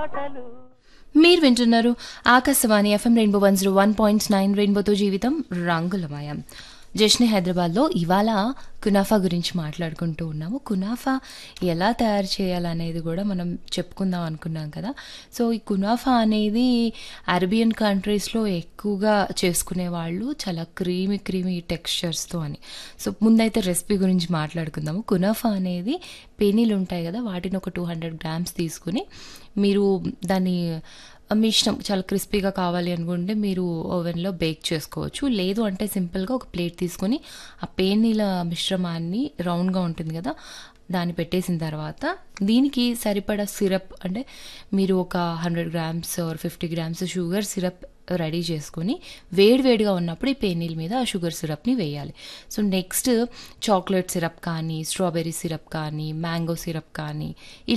పాటలు మీరు వింటున్నారు Akashvani FM Rainbow one zero one point nine రెయిన్బోతో జీవితం రంగులమయం జష్ని హైదరాబాద్లో ఇవాళ కునాఫా గురించి మాట్లాడుకుంటూ ఉన్నాము కునాఫా ఎలా తయారు చేయాలనేది కూడా మనం చెప్పుకుందాం అనుకున్నాం కదా సో ఈ కునాఫా అనేది అరబియన్ కంట్రీస్లో ఎక్కువగా చేసుకునే వాళ్ళు చాలా క్రీమీ క్రీమీ టెక్స్చర్స్తో అని సో ముందైతే రెసిపీ గురించి మాట్లాడుకుందాము కునాఫా అనేది పెనీలు ఉంటాయి కదా వాటిని ఒక టూ హండ్రెడ్ గ్రామ్స్ తీసుకుని మీరు దాన్ని మీ ఇష్టం చాలా క్రిస్పీగా కావాలి అనుకుంటే మీరు ఓవెన్లో బేక్ చేసుకోవచ్చు లేదు అంటే సింపుల్గా ఒక ప్లేట్ తీసుకొని ఆ పేనీల మిశ్రమాన్ని రౌండ్గా ఉంటుంది కదా దాన్ని పెట్టేసిన తర్వాత దీనికి సరిపడా సిరప్ అంటే మీరు ఒక hundred grams or fifty grams sugar syrup ready చేసుకొని వేడివేడిగా ఉన్నప్పుడు ఈ పేనీల మీద ఆ షుగర్ సిరప్ని వేయాలి సో నెక్స్ట్ చాక్లెట్ సిరప్ కానీ స్ట్రాబెర్రీ సిరప్ కానీ మ్యాంగో సిరప్ కానీ